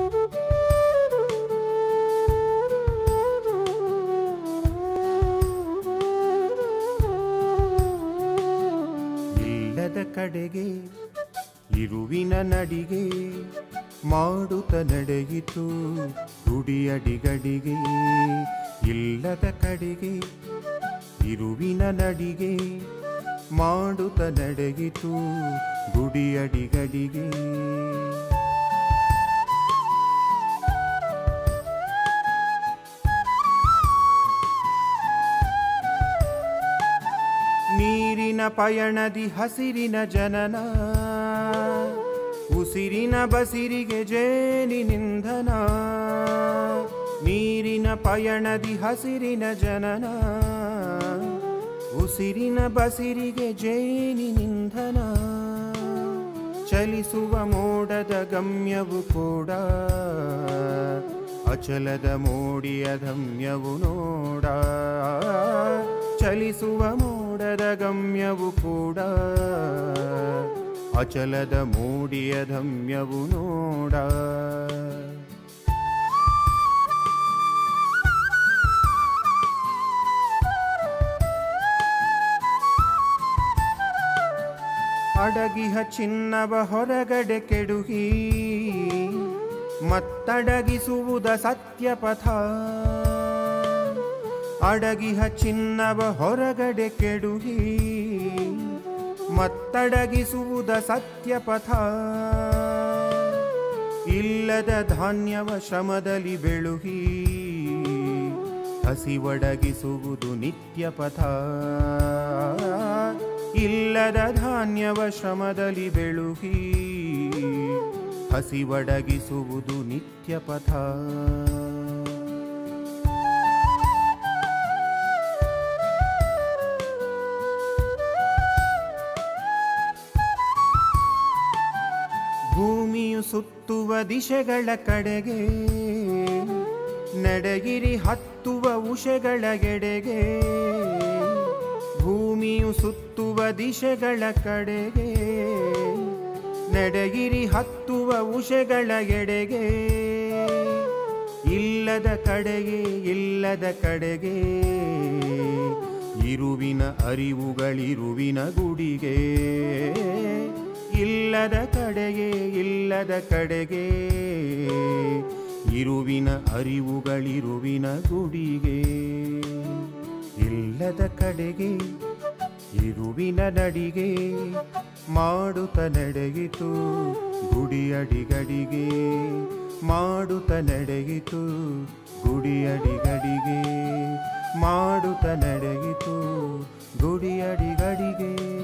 ಇಲ್ಲದ ಕಡೆಗೆ ಇರುವಿನ ನಡಿಗೆ ಮಾಡುತ್ತ ನಡೆಯಿತು ಗುಡಿಯಡಿಗಡಿಗೆ ಇಲ್ಲದ ಕಡೆಗೆ ಇರುವಿನ ನಡಿಗೆ ಮಾಡುತ್ತ ನಡೆಯಿತು ಗುಡಿಯಡಿಗಡಿಗೆ ನೀರಿನ ಪಯಣದಿ ಹಸಿರಿನ ಜನನ ಉಸಿರಿನ ಬಸಿರಿಗೆ ಜೇನಿ ನಿಂಧನ ನೀರಿನ ಪಯಣದಿ ಹಸಿರಿನ ಜನನ ಉಸಿರಿನ ಬಸಿರಿಗೆ ಜೇನಿ ನಿಂಧನ ಚಲಿಸುವ ಮೋಡದ ಗಮ್ಯವು ಕೂಡ ಅಚಲದ ಮೋಡಿಯ ಧಮ್ಯವು ನೋಡ ಚಲಿಸುವ ಮೋಡದ ಗಮ್ಯವು ಕೂಡ ಅಚಲದ ಮೋಡಿಯ ಧಮ್ಯವು ನೋಡ ಅಡಗಿಹ ಚಿನ್ನವ ಹೊರಗಡೆ ಕೆಡುಹಿ ಮತ್ತಡಗಿಸುವುದ ಸತ್ಯಪಥ ಅಡಗಿಹ ಚಿನ್ನವ ಹೊರಗಡೆ ಕೆಡುಹಿ ಮತ್ತಡಗಿಸುವುದ ಸತ್ಯಪಥ ಇಲ್ಲದ ಧಾನ್ಯವ ಶ್ರಮದಲ್ಲಿ ಬೆಳುಹಿ ಹಸಿವಡಗಿಸುವುದು ನಿತ್ಯ ಪಥ ಇಲ್ಲದ ಧಾನ್ಯವ ಶ್ರಮದಲ್ಲಿ ಬೆಳುಹಿ ಹಸಿವಡಗಿಸುವುದು ನಿತ್ಯ ಪಥ ಭೂಮಿಯು ಸುತ್ತುವ ದಿಶೆಗಳ ಕಡೆಗೆ ನಡೆಗಿರಿ ಹತ್ತುವ ಉಷೆಗಳ ಎಡೆಗೆ ಭೂಮಿಯು ಸುತ್ತುವ ದಿಶೆಗಳ ಕಡೆಗೆ ನಡೆಗಿರಿ ಹತ್ತುವ ಉಷೆಗಳ ಎಡೆಗೆ ಇಲ್ಲದ ಕಡೆಗೆ ಇಲ್ಲದ ಕಡೆಗೆ ಇರುವಿನ ಅರಿವುಗಳಿರುವಿನ ಗುಡಿಗೆ ಇಲ್ಲದ ಕಡೆಗೆ ಇಲ್ಲದ ಕಡೆಗೆ ಇರುವಿನ ಅರಿವುಗಳಿರುವಿನ ಗುಡಿಗೆ ಇಲ್ಲದ ಕಡೆಗೆ ಇರುವಿನ ನಡಿಗೆ ಮಾಡುತ್ತ ನಡೆಯಿತು ಗುಡಿಯಡಿಗಡಿಗೆ ಮಾಡುತ್ತ ನಡೆಯಿತು ಗುಡಿಯಡಿಗಡಿಗೆ ಮಾಡುತ್ತ ನಡೆಯಿತು ಗುಡಿಯಡಿಗಡಿಗೆ